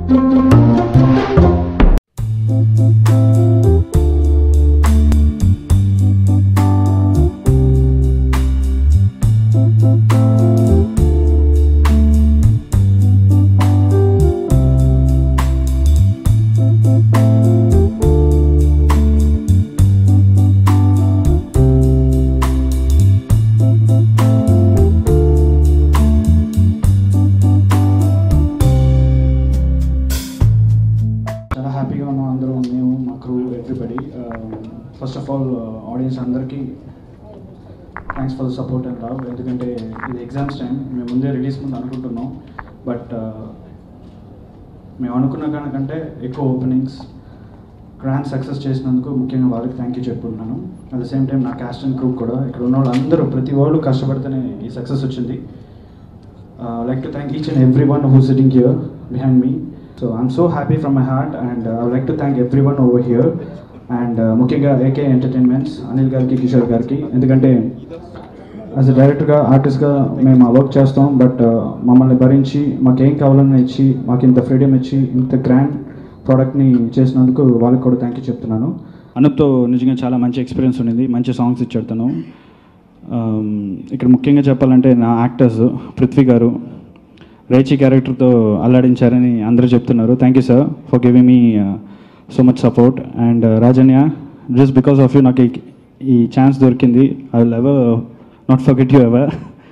చాలా హ్యాపీగా ఉన్నాం అందరూ మేము మా crew everybody first of all audience అందరికీ thanks for the support and love ఎందుకంటే ఇది ఎగ్జామ్స్ టైం మేము ముందే రిలీజ్ ముందు అనుకుంటున్నాం బట్ మేము అనుకున్న దానికంటే ఎక్కువ ఓపెనింగ్స్ గ్రాండ్ సక్సెస్ చేసినందుకు ముఖ్యంగా వాళ్ళకి థ్యాంక్ యూ చెప్పుకుంటున్నాను అట్ ద సేమ్ టైం నా క్యాస్ట్ అండ్ గ్రూప్ కూడా ఇక్కడ ఉన్న వాళ్ళందరూ ప్రతి వాళ్ళు కష్టపడితేనే ఈ సక్సెస్ వచ్చింది like to thank each and every one who sitting here behind me so I'm so happy from my heart and I like to thank everyone over here and ముఖ్యంగా ఏకే ఎంటర్టైన్మెంట్స్ అనిల్ గారికి కిషోర్ గారికి ఎందుకంటే as a డైరెక్టర్గా ఆర్టిస్ట్గా మేము ఆ work చేస్తాం but మమ్మల్ని భరించి మాకేం కావాలని ఇచ్చి మాకు ఇంత ఫ్రీడమ్ ఇచ్చి ఇంత గ్రాండ్ ప్రోడక్ట్ని చేసినందుకు వాళ్ళకి కూడా థ్యాంక్ యూ చెప్తున్నాను అనూప్తో నిజంగా చాలా మంచి ఎక్స్పీరియన్స్ ఉండింది మంచి సాంగ్స్ ఇచ్చాడు తను Um, ఇక్కడ ముఖ్యంగా చెప్పాలంటే నా యాక్టర్స్ పృథ్వీ గారు రేచి క్యారెక్టర్తో అల్లాడించారని అందరూ చెప్తున్నారు thank you sir for giving me so much support and Rajanya just because of you నాకు ఈ- ఈ ఛాన్స్ దొరికింది I will ever not forget you ever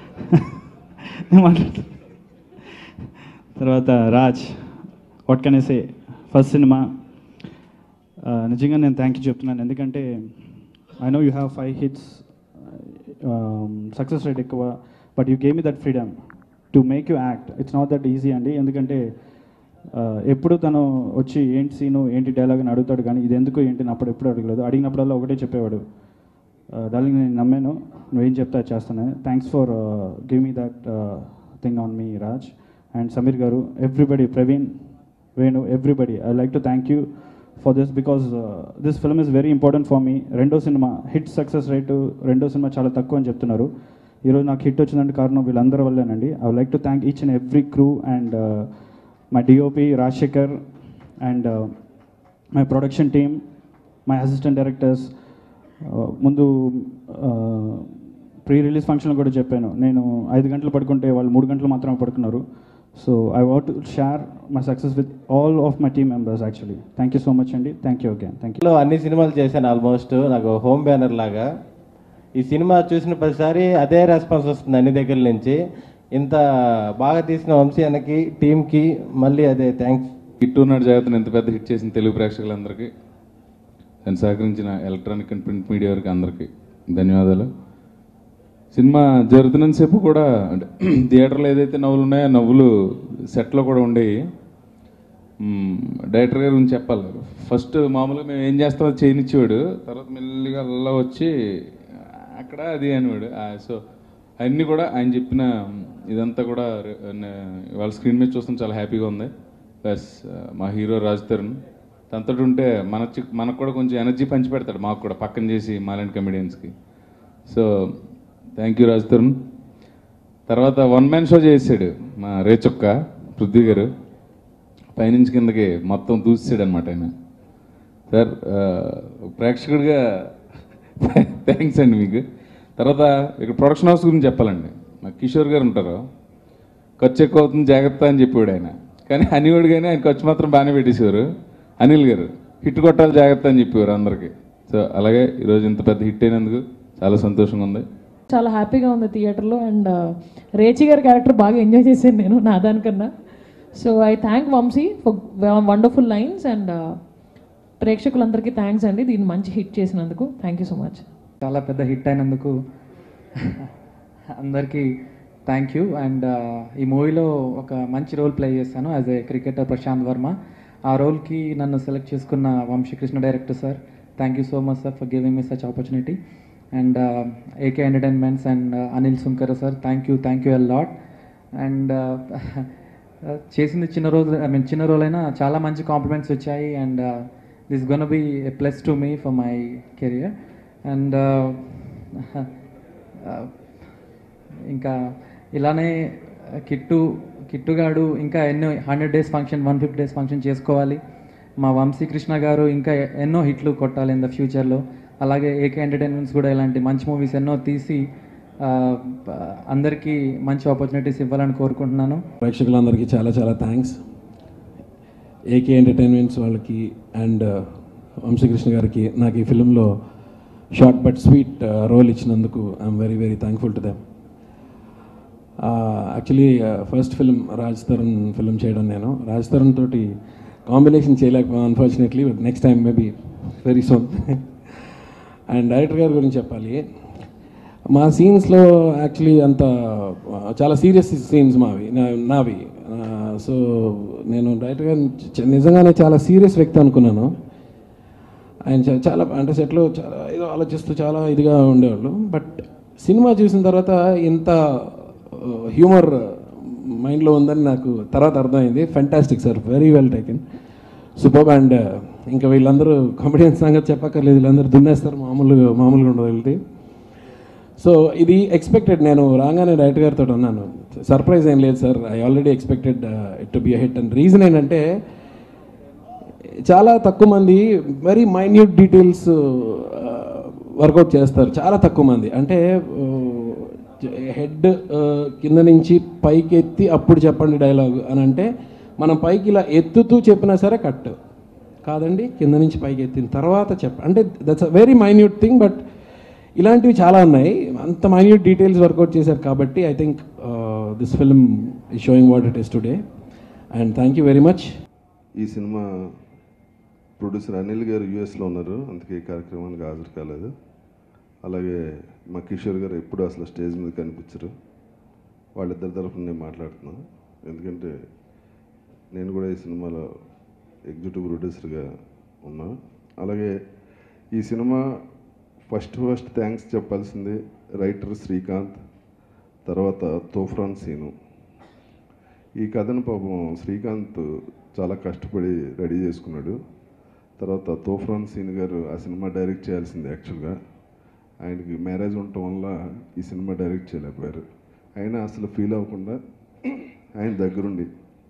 తర్వాత Raj what can I say first cinema నిజంగా నేను థ్యాంక్ యూ చెప్తున్నాను ఎందుకంటే I know you have five hits success rate ఎక్కువ but you gave me that freedom to make you act it's not that easy అండి ఎందుకంటే uh, ఎప్పుడు తను వచ్చి ఏంటి సీను ఏంటి డైలాగ్ అని అడుగుతాడు కానీ ఇది ఎందుకు ఏంటి అని అప్పుడు ఎప్పుడు అడగలేదు అడిగినప్పుడల్లా ఒకటే చెప్పేవాడు డార్లింగ్ నేను నమ్మాను నువ్వేం చెప్తా అది చేస్తాను thanks for give me that thing on me Raj and Sameer గారు everybody Praveen Venu everybody I like to thank you for this because this film is very important for me రెండో సినిమా హిట్ సక్సెస్ రేటు రెండో cinema చాలా తక్కువ అని చెప్తున్నారు ఈరోజు నాకు hit వచ్చిందంటే కారణం వీళ్ళందరి వల్లేనండి I like to thank each and every crew and my DOP Rajasekhar and my production team my assistant directors ముందు ప్రీ రిలీజ్ ఫంక్షన్లో కూడా చెప్పాను నేను ఐదు గంటలు పడుకుంటే వాళ్ళు మూడు గంటలు మాత్రమే పడుకున్నారు so I want to share my success with all of my team members actually thank you so much అండి thank you again thank you లో అన్ని సినిమాలు చేశాను ఆల్మోస్ట్ నాకు హోమ్ బ్యానర్ లాగా ఈ సినిమా చూసిన ప్రతిసారి అదే రెస్పాన్స్ వస్తుంది అన్ని దగ్గర నుంచి ఇంత బాగా తీసిన వంశీ అన్నకి టీంకి మళ్ళీ అదే థ్యాంక్స్ హిట్ ఉన్నాడు జాగ్రత్తను ఎంత పెద్ద హిట్ చేసిన తెలుగు ప్రేక్షకులందరికీ దాన్ని సహకరించిన ఎలక్ట్రానిక్ అండ్ ప్రింట్ మీడియా వారికి అందరికీ ధన్యవాదాలు సినిమా జరుగుతున్నంతసేపు కూడా అంటే థియేటర్లో ఏదైతే నవ్వులు ఉన్నాయో ఆ నవ్వులు సెట్లో కూడా ఉండేవి మ్మ్, డైరెక్టర్ గారి గురించి చెప్పాలి ఫస్ట్ మామూలుగా మేము ఏం చేస్తామో అది చేయనిచ్చేవాడు తర్వాత మెల్లిగా అలా వచ్చి అక్కడ అది అనేవాడు ఆ, సో అన్నీ కూడా ఆయన చెప్పిన ఇదంతా కూడా రే- నే- వాళ్ళ స్క్రీన్ మీద చూస్తాం చాలా హ్యాపీగా ఉంది ప్లస్ మా హీరో రాజ్ తరుణ్ తనతో ఉంటే మన చి- మనకు కూడా కొంచెం ఎనర్జీ పంచి పెడతాడు మాకు కూడా పక్కన చేసి మాలాంటి కమెడియన్స్కి so thank you Raj Tarun తర్వాత వన్ మ్యాన్ షో చేసాడు మా రేచొక్క పృథ్వీ గారు పైనుంచి కిందకి మొత్తం దూసాడు అనమాట ఆయన సార్ ఆ, ప్రేక్షకుడిగా థ్యాంక్స్ అండి మీకు తర్వాత ఇక్కడ ప్రొడక్షన్ హౌస్ గురించి చెప్పాలండి మా కిషోర్ గారు ఉంటారు ఖర్చు ఎక్కువ అవుతుంది జాగ్రత్త అని చెప్పాడు ఆయన కానీ అనివాడు కానీ ఆయన ఖర్చు మాత్రం బాగానే పెట్టేసేవారు అనిల్ గారు హిట్ కొట్టాలి జాగ్రత్త అని చెప్పేవారు అందరికీ సో అలాగే ఈరోజు ఇంత పెద్ద హిట్ అయినందుకు చాలా సంతోషంగా ఉంది చాలా హ్యాపీగా ఉంది థియేటర్లో అండ్ రేచి గారి క్యారెక్టర్ బాగా ఎంజాయ్ చేశాను నేను నా దానికన్నా so I thank Vamshi for wonderful lines and ప్రేక్షకులందరికీ థ్యాంక్స్ అండి దీన్ని మంచి హిట్ చేసినందుకు థ్యాంక్ యూ సో మచ్ చాలా పెద్ద హిట్ అయినందుకు అందరికీ థ్యాంక్ యూ అండ్ ఈ మూవీలో ఒక మంచి రోల్ ప్లే చేశాను as a cricketer Prashanth Varma ఆ రోల్కి నన్ను సెలెక్ట్ చేసుకున్న Vamsikrishna director sir thank you so much sir for giving me such opportunity and AK entertainments and Anil Sunkara sir thank you thank you a lot and చేసింది చిన్న రోజు ఐ మీన్ చిన్న రోజు అయినా చాలా మంచి కాంప్లిమెంట్స్ వచ్చాయి and this gonna be a plus to me for my career and ఇంకా ఇలానే కిట్టు కిట్టుగాడు ఇంకా ఎన్నో hundred days function one fifty days function చేసుకోవాలి మా వంశీ కృష్ణ గారు ఇంకా ఎన్నో హిట్లు కొట్టాలి ఇన్ ద ఫ్యూచర్లో అలాగే ఏకే ఎంటర్టైన్మెంట్స్ కూడా ఇలాంటి మంచి మూవీస్ ఎన్నో తీసి ఆ, అందరికీ మంచి ఆపర్చునిటీస్ ఇవ్వాలని కోరుకుంటున్నాను ప్రేక్షకులందరికీ చాలా చాలా థ్యాంక్స్ ఏకే ఎంటర్టైన్మెంట్స్ వాళ్ళకి అండ్ వంశీకృష్ణ గారికి నాకు ఈ ఫిలింలో షార్ట్ బట్ స్వీట్ రోల్ ఇచ్చినందుకు I'm very very thankful to them actually first film Raj Tarun film చేయడం నేను రాజ్ తరుణ్ తోటి కాంబినేషన్ చేయలేకపోయాను unfortunately but next time maybe very soon and director గారి గురించి చెప్పాలి మా సీన్స్లో యాక్చువల్లీ అంత చాలా సీరియస్ సీన్స్ మావి నా- నావి సో నేను డైరెక్టర్ గారు చ- నిజంగానే చాలా సీరియస్ వ్యక్తి అనుకున్నాను ఆయన చా- చాలా అంటే సెట్లో చాలా ఏదో ఆలోచిస్తూ చాలా ఇదిగా ఉండేవాళ్ళు బట్ సినిమా చూసిన తర్వాత ఇంత హ్యూమర్ మైండ్లో ఉందని నాకు తర్వాత అర్థమైంది fantastic sir very well taken super and ఇంకా వీళ్ళందరూ కామెడియన్స్ సంగతి చెప్పక్కర్లేదు వీళ్ళందరూ దున్నేస్తారు మామూలుగా మామూలుగా ఉండదు వీళ్ళది సో ఇది ఎక్స్పెక్టెడ్ నేను రాగానే డైరెక్టర్ గారితో అన్నాను సర్ప్రైజ్ ఏం లేదు sir I already expected it to be hit and reason ఏంటంటే చాలా తక్కువ మంది వెరీ మైన్యూట్ డీటెయిల్స్ వర్కౌట్ చేస్తారు చాలా తక్కువ మంది అంటే హెడ్ కింద నుంచి పైకి ఎత్తి అప్పుడు చెప్పండి డైలాగ్ అని అంటే మనం పైకి ఇలా ఎత్తుతూ చెప్పినా సరే కట్ కాదండి కింద నుంచి పైకి ఎత్తిన తర్వాత చెప్ప అంటే that's a very minute thing but ఇలాంటివి చాలా ఉన్నాయి అంత మైన్యూట్ డీటెయిల్స్ వర్కౌట్ చేశారు కాబట్టి I think this film is showing what it is today and thank you very much ఈ సినిమా ప్రొడ్యూసర్ అనిల్ గారు యూఎస్లో ఉన్నారు అందుకే ఈ కార్యక్రమానికి హాజరు కాలేదు అలాగే మా కిషోర్ గారు ఎప్పుడు అసలు స్టేజ్ మీద కనిపించరు వాళ్ళిద్దరి తరఫున నేను మాట్లాడుతున్నాను ఎందుకంటే నేను కూడా ఈ సినిమాలో ఎగ్జిక్యూటివ్ ప్రొడ్యూసర్గా ఉన్నా అలాగే ఈ సినిమా ఫస్ట్ ఫస్ట్ థ్యాంక్స్ చెప్పాల్సింది రైటర్ శ్రీకాంత్ తర్వాత తోఫ్రాన్ సీను ఈ కథను పాపం శ్రీకాంత్ చాలా కష్టపడి రెడీ చేసుకున్నాడు తర్వాత తోఫ్రాన్ సీన్ గారు ఆ సినిమా డైరెక్ట్ చేయాల్సింది యాక్చువల్గా ఆయనకి మ్యారేజ్ ఉండటం వల్ల ఈ సినిమా డైరెక్ట్ చేయలేకపోయారు అయినా అసలు ఫీల్ అవ్వకుండా ఆయన దగ్గరుండి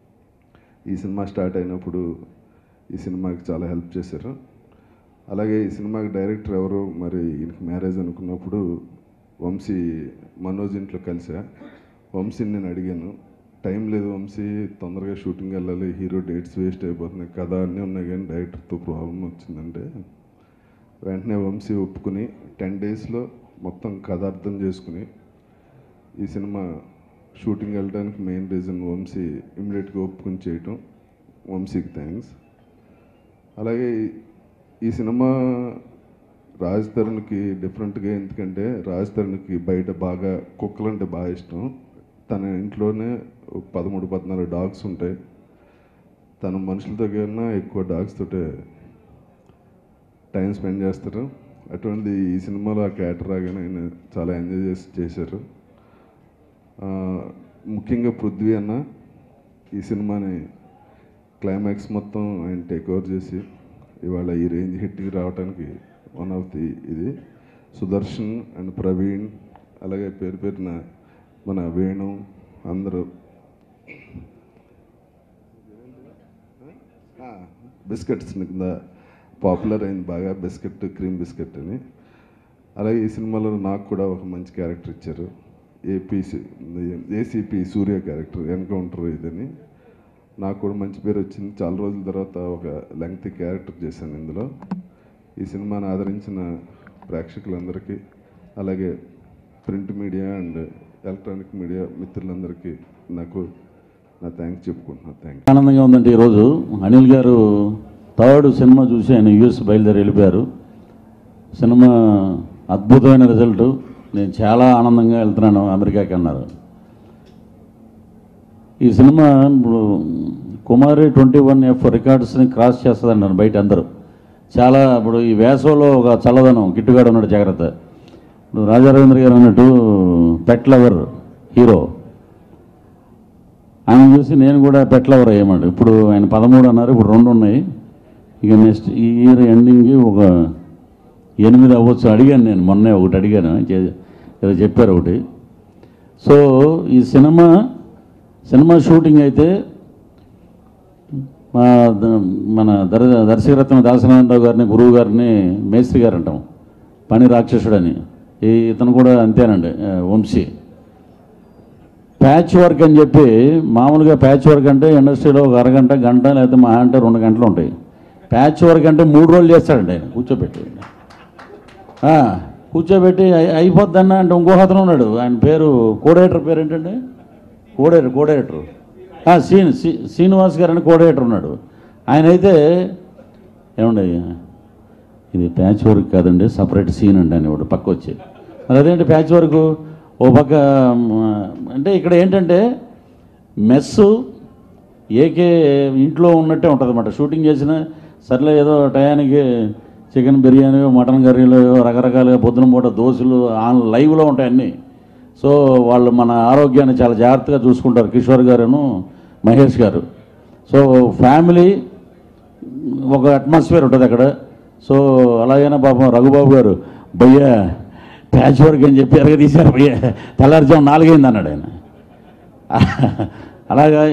ఈ సినిమా స్టార్ట్ అయినప్పుడు ఈ సినిమాకి చాలా హెల్ప్ చేశారు అలాగే ఈ సినిమాకి డైరెక్టర్ ఎవరు మరి ఈయనకి మ్యారేజ్ అనుకున్నప్పుడు వంశీ మనోజ్ ఇంట్లో కలిసా వంశీని నేను అడిగాను టైం లేదు వంశీ తొందరగా షూటింగ్ వెళ్ళాలి హీరో డేట్స్ వేస్ట్ అయిపోతున్నాయి కథ అన్నీ ఉన్నాయి కానీ డైరెక్టర్తో ప్రాబ్లం వచ్చిందంటే వెంటనే వంశీ ఒప్పుకుని టెన్ డేస్లో మొత్తం కథ అర్థం చేసుకుని ఈ సినిమా షూటింగ్ వెళ్ళడానికి మెయిన్ రీజన్ వంశీ ఇమ్మీడియట్గా ఒప్పుకుని చేయటం వంశీకి థ్యాంక్స్ అలాగే ఈ- ఈ సినిమా రాజ్ తరుణ్కి డిఫరెంట్గా ఎందుకంటే రాజ్ తరుణ్కి బయట బాగా కుక్కలు అంటే బాగా ఇష్టం తన ఇంట్లోనే ఒక పదమూడు పద్నాలుగు డాగ్స్ ఉంటాయి తన మనుషులతో కన్నా ఎక్కువ డాగ్స్ తోటే టైం స్పెండ్ చేస్తారు అటువంటి ఈ సినిమాలో ఆ క్యారెక్టర్ రాగానే ఆయన చాలా ఎంజాయ్ చేసి చేశారు ఆ, ముఖ్యంగా పృథ్వీ అన్న ఈ సినిమాని క్లైమాక్స్ మొత్తం ఆయన టేక్ ఓవర్ చేసి ఇవాళ ఈ రేంజ్ హిట్కి రావడానికి వన్ ఆఫ్ ది ఇది సుదర్శన్ అండ్ ప్రవీణ్ అలాగే పేరు పేరున మన వేణు అందరూ బిస్కెట్స్ కింద పాపులర్ అయింది బాగా బిస్కెట్ క్రీమ్ బిస్కెట్ అని అలాగే ఈ సినిమాలో నాకు కూడా ఒక మంచి క్యారెక్టర్ ఇచ్చారు AP ACP Surya character encounter ఇదని నాకు కూడా మంచి పేరు వచ్చింది చాలా రోజుల తర్వాత ఒక లెంగ్త్ క్యారెక్టర్ చేశాను ఇందులో ఈ సినిమాను ఆదరించిన ప్రేక్షకులందరికీ అలాగే print media and electronic media మిత్రులందరికీ నాకు నా థ్యాంక్స్ చెప్పుకుంటున్నాను థ్యాంక్ ఆనందంగా ఉందంటే ఈరోజు అనిల్ గారు థర్డ్ సినిమా చూసి ఆయన యూఎస్ బయలుదేరి వెళ్ళిపోయారు సినిమా అద్భుతమైన రిజల్ట్ నేను చాలా ఆనందంగా వెళ్తున్నాను అమెరికాకి అన్నారు ఈ సినిమా ఇప్పుడు కుమారి ట్వంటీ వన్ ఎఫ్ రికార్డ్స్ని క్రాస్ చేస్తుంది అన్నారు బయట అందరూ చాలా ఇప్పుడు ఈ వేసవలో ఒక చల్లదనం గిట్టుగాడు ఉన్నాడు జాగ్రత్త ఇప్పుడు రాజా రవీంద్ర గారు అన్నట్టు పెట్ లవర్ హీరో ఆయన చూసి నేను కూడా పెట్లవర్ అయ్యమాట ఇప్పుడు ఆయన పదమూడు అన్నారు ఇప్పుడు రెండు ఉన్నాయి ఇక నెక్స్ట్ ఈ ఇయర్ ఎండింగ్కి ఒక ఎనిమిది అవ్వచ్చు అడిగాను నేను మొన్నే ఒకటి అడిగాను చే- ఏదో చెప్పారు ఒకటి సో ఈ సినిమా సినిమా షూటింగ్ అయితే మా ద- మన దర్ దర్శకరత్న దాసనారాయణరావు గారిని గురువు గారిని మేస్త్రి గారు అంటాం పని రాక్షసుడని ఈ ఇతను కూడా అంతేనండి ఆ, వంశీ ప్యాచ్ వర్క్ అని చెప్పి మామూలుగా ప్యాచ్ వర్క్ అంటే ఇండస్ట్రీలో ఒక అరగంట గంట లేకపోతే మా అంటే రెండు గంటలు ఉంటాయి ప్యాచ్ వర్క్ అంటే మూడు రోజులు చేస్తాడండి ఆయన కూర్చోబెట్టి ఆ, కూర్చోబెట్టి అయి- అయిపోద్దన్న అంటే ఇంకో అతను ఉన్నాడు ఆయన పేరు కోడేటర్ పేరు ఏంటండి కోడేటర్ కోడేటర్ ఆ, శ్రీని శ్రీ- శ్రీనివాస్ గారు అని కోడేటర్ ఉన్నాడు ఆయన అయితే ఏమండి ఇది ప్యాచ్ వర్క్ కాదండి సపరేట్ సీన్ అండి అని వాడు పక్క వచ్చి మరి అదేంటి ప్యాచ్ వర్క్ ఓ పక్క మ్, అంటే ఇక్కడ ఏంటంటే మెస్సు ఏకే ఇంట్లో ఉన్నట్టే ఉంటుంది అన్నమాట షూటింగ్ చేసిన సర్లే ఏదో టయానికి చికెన్ బిర్యానీ మటన్ కర్రీలు రకరకాలుగా పొద్దున పూట దోశలు ఆన్ లైవ్లో ఉంటాయి అన్నీ సో వాళ్ళు మన ఆరోగ్యాన్ని చాలా జాగ్రత్తగా చూసుకుంటారు కిషోర్ గారును మహేష్ గారు సో ఫ్యామిలీ ఒక అట్మాస్ఫియర్ ఉంటుంది అక్కడ సో అలాగైనా పాపం రఘుబాబు గారు భయ్యా ప్యాచ్ వర్క్ అని చెప్పి ఎరగ తీశారు భయ్యా తెల్లారుజాము నాలుగైంది అన్నాడు ఆయన అలాగా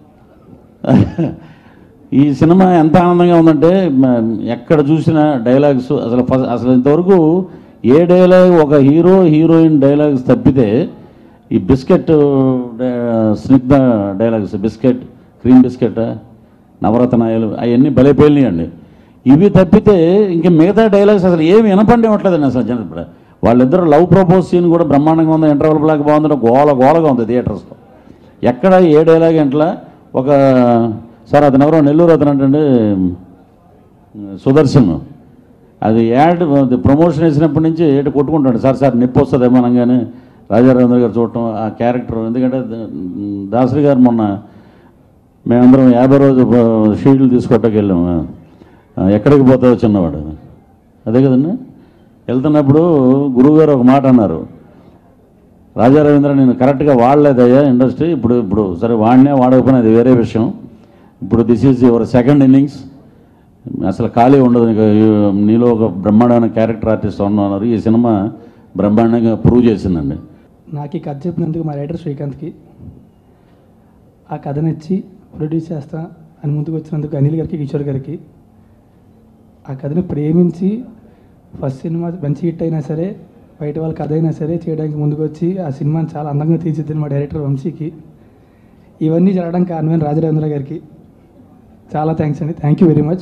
ఈ సినిమా ఎంత ఆనందంగా ఉందంటే మ- ఎక్కడ చూసిన డైలాగ్స్ అసలు ఫస్ట్ అసలు ఇంతవరకు ఏ డైలాగ్ ఒక హీరో హీరోయిన్ డైలాగ్స్ తప్పితే ఈ బిస్కెట్ డా- Snigdha dialogues biscuit cream biscuit నవరత్నాయాలు అవన్నీ భలే పేలినాయండి ఇవి తప్పితే ఇంకా మిగతా డైలాగ్స్ అసలు ఏమి వినపండి ఇవ్వట్లేదండి అసలు జన ఇప్పుడు వాళ్ళిద్దరు లవ్ ప్రపోజ్ సీన్ కూడా బ్రహ్మాండంగా ఉంది ఇంటర్వల్ బ్లాక్ బాగుంది గోల గోలగా ఉంది థియేటర్స్లో ఎక్కడ ఏ డైలాగ్ ఎంట్లా ఒక సార్ అతను ఎవరో నెల్లూరు అతను అంటే సుదర్శన్ అది యాడ్ అది ప్రమోషన్ వేసినప్పటి నుంచి ఏటు కొట్టుకుంటాడు సార్ సార్ నొప్పి వస్తుందేమో అనగానే రాజారావేంద్ర గారు చూడటం ఆ క్యారెక్టర్ ఎందుకంటే ద- దాసరి గారు మొన్న మేమందరం యాభై రోజు షీల్డ్లు తీసుకోవటానికి వెళ్ళాము ఆ, ఎక్కడికి పోతావో చిన్నవాడు అదే కదండి వెళ్తున్నప్పుడు గురువుగారు ఒక మాట అన్నారు రాజా రవీంద్ర నేను కరెక్ట్గా వాడలేదయ్యా ఇండస్ట్రీ ఇప్పుడు ఇప్పుడు సరే వాడినే వాడకపోయినా అది వేరే విషయం ఇప్పుడు this is your second innings అసలు ఖాళీ ఉండదు నీకు ఈ- నీలో ఒక బ్రహ్మాండమైన క్యారెక్టర్ ఆర్టిస్ట్ ఉన్నారు ఈ సినిమా బ్రహ్మాండంగా ప్రూవ్ చేసిందండి నాకు ఈ కథ చెప్పినందుకు మా రైటర్ శ్రీకాంత్కి ఆ కథ నచ్చి ప్రొడ్యూస్ చేస్తా అని ముందుకు వచ్చినందుకు అనిల్ గారికి కిషోర్ గారికి ఆ కథను ప్రేమించి ఫస్ట్ సినిమా మంచి హిట్ అయినా సరే బయట వాళ్ళ కథ అయినా సరే చేయడానికి ముందుకు వచ్చి ఆ సినిమాని చాలా అందంగా తీర్చిద్దిన మా డైరెక్టర్ వంశీకి ఇవన్నీ జరగడానికి కారణమైన రాజరేంద్ర గారికి చాలా థ్యాంక్స్ అండి thank you very much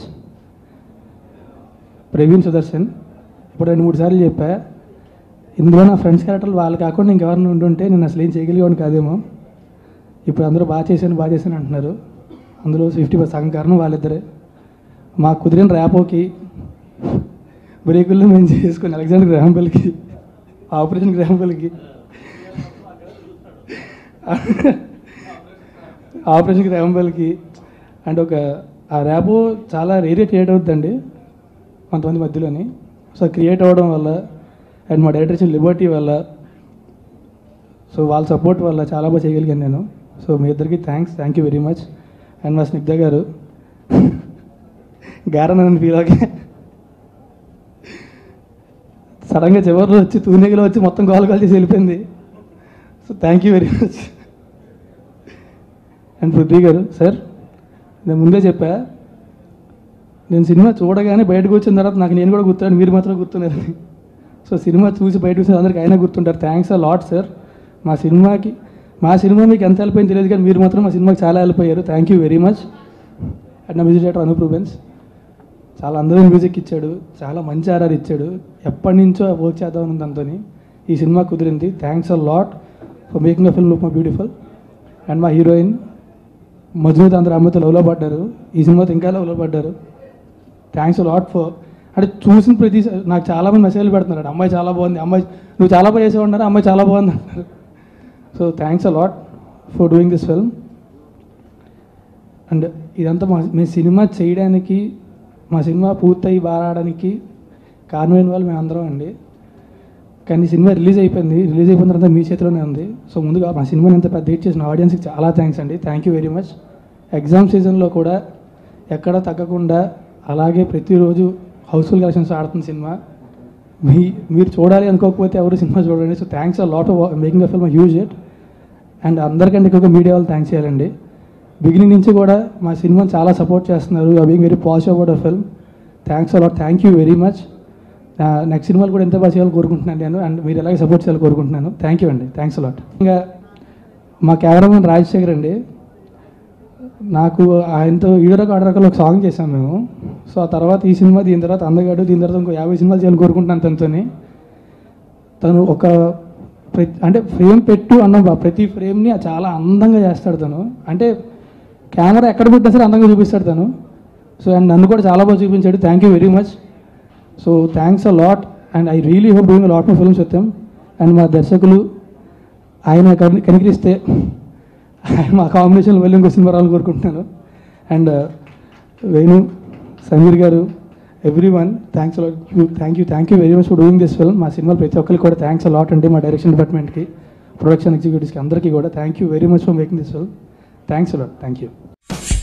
Praveen Sudarshan ఇప్పుడు రెండు మూడు సార్లు చెప్పా ఇందులో నా ఫ్రెండ్స్ క్యారెక్టర్లు వాళ్ళు కాకుండా ఇంకెవరిని ఉండుంటే నేను అసలు ఏం చేయగలిగేవాడిని కాదేమో ఇప్పుడు అందరూ బాగా చేశాను బాగా చేశాను అంటున్నారు అందులో ఫిఫ్టీ సగం కారణం వాళ్ళిద్దరే మా కుదిరిన ర్యాపోకి బ్రేకుల్లో మేము చేసుకుని అలెగ్జాండర్ గ్రహంబల్కి ఆపరేషన్ గ్రహంబల్కి ఆపరేషన్ గ్రహంబల్కి అండ్ ఒక ఆ ర్యాపో చాలా రేరే క్రియేట్ అవుతుందండి కొంతమంది మధ్యలోని సో క్రియేట్ అవ్వడం వల్ల అండ్ మా డైరెక్టర్ ఇచ్చిన లిబర్టీ వల్ల సో వాళ్ళ సపోర్ట్ వల్ల చాలా బాగా చేయగలిగాను నేను సో మీ ఇద్దరికి thanks thank you very much and మా స్నిగ్ధ గారు గారనని ఫీల్ అవ్వకే సడన్గా చివరిలో వచ్చి తూనెగిలో వచ్చి మొత్తం గోల గోల చేసి వెళ్ళిపోయింది so thank you very much and Prithvi గారు సార్ నేను ముందే చెప్పా నేను సినిమా చూడగానే బయటకు వచ్చిన తర్వాత నాకు నేను కూడా గుర్తున్నాను మీరు మాత్రం గుర్తున్నారని సో సినిమా చూసి బయటకు వచ్చిన అందరికీ అయినా గుర్తుంటారు థ్యాంక్స్ ఆ లాట్ సార్ మా సినిమాకి మా సినిమా మీకు ఎంత హెల్ప్ అయింది తెలియదు కానీ మీరు మాత్రం మా సినిమాకి చాలా హెల్ప్ అయ్యారు thank you very much and నా మ్యూజిక్ డైరెక్టర్ అనూప్ రూబెన్స్ చాలా అందమైన మ్యూజిక్ ఇచ్చాడు చాలా మంచి ఆర్ఆర్ ఇచ్చాడు ఎప్పటి నుంచో వర్క్ చేద్దామని దాంతో ఈ సినిమా కుదిరింది thanks a lot for making a film look my beautiful and మా హీరోయిన్ మధుమిత అందరూ అమ్మతో లవ్లో పడ్డారు ఈ సినిమాతో ఇంకా లవ్లో పడ్డారు థ్యాంక్స్ లాట్ ఫర్ అంటే చూసిన ప్రతి నాకు చాలా మంది మెసేజ్లు పెడుతున్నారు అమ్మాయి చాలా బాగుంది అమ్మాయి నువ్వు చాలా బాగా చేసే ఉన్నారు అమ్మాయి చాలా బాగుంది అంటారు so thanks a lot for doing this film and ఇదంతా మా మేము సినిమా చేయడానికి మా సినిమా పూర్తయి బాగా రావడానికి కారణమైన వాళ్ళు మేము అందరం అండి కానీ సినిమా రిలీజ్ అయిపోయింది రిలీజ్ అయిపోయిన తర్వాత మీ చేతిలోనే ఉంది సో ముందుగా మా సినిమాని ఎంత పెద్ద హిట్ చేసిన ఆడియన్స్కి చాలా థ్యాంక్స్ అండి thank you very much exam సీజన్లో కూడా ఎక్కడ తగ్గకుండా అలాగే ప్రతిరోజు హౌస్ఫుల్ కలెక్షన్స్ ఆడుతుంది సినిమా మీ మీరు చూడాలి అనుకోకపోతే ఎవరు సినిమా చూడండి so thanks a lot of making a film huge it and అందరికంటే ఎక్కువగా మీడియా వాళ్ళు థ్యాంక్స్ చేయాలండి బిగినింగ్ నుంచి కూడా మా సినిమాని చాలా సపోర్ట్ చేస్తున్నారు you being very positive about a film thanks a lot thank you very much next సినిమాలు కూడా ఎంత బాగా చేయాలని కోరుకుంటున్నాను నేను అండ్ మీరు ఎలాగే సపోర్ట్ చేయాలని కోరుకుంటున్నాను థ్యాంక్ యూ అండి థ్యాంక్స్ అలాట్ ఇంకా మా కెమెరామెన్ రాజశేఖర్ అండి నాకు ఆయనతో ఈడరకు ఆడరకలు ఒక సాంగ్ చేశాం మేము సో ఆ తర్వాత ఈ సినిమా దీని తర్వాత అందగాడు దీని తర్వాత ఇంకో యాభై సినిమాలు చేయాలని కోరుకుంటున్నాను తనతోని తను ఒక ప్రతి అంటే ఫ్రేమ్ పెట్టు అన్న బా- ప్రతి ఫ్రేమ్ని చాలా అందంగా చేస్తాడు తను అంటే కెమెరా ఎక్కడ పెట్టినా సరే అందంగా చూపిస్తాడు తను సో అండ్ నన్ను కూడా చాలా బాగా చూపించాడు thank you very much so thanks a lot and I really hope doing lot my films వచ్చాం అండ్ మా దర్శకులు ఆయన కని- కనికరిస్తే ఆయన మా కాంబినేషన్లో వెళ్ళి ఇంకో సినిమా రావాలని కోరుకుంటున్నాను అండ్ వేణు సమీర్ గారు everyone thanks you thank you thank you very much for doing this film మా సినిమాలు ప్రతి ఒక్కరికి కూడా థ్యాంక్స్ లాట్ అండి మా డైరెక్షన్ డిపార్ట్మెంట్కి ప్రొడక్షన్ ఎగ్జిక్యూటివ్స్కి అందరికీ కూడా thank you very much for making this film thanks lot thank you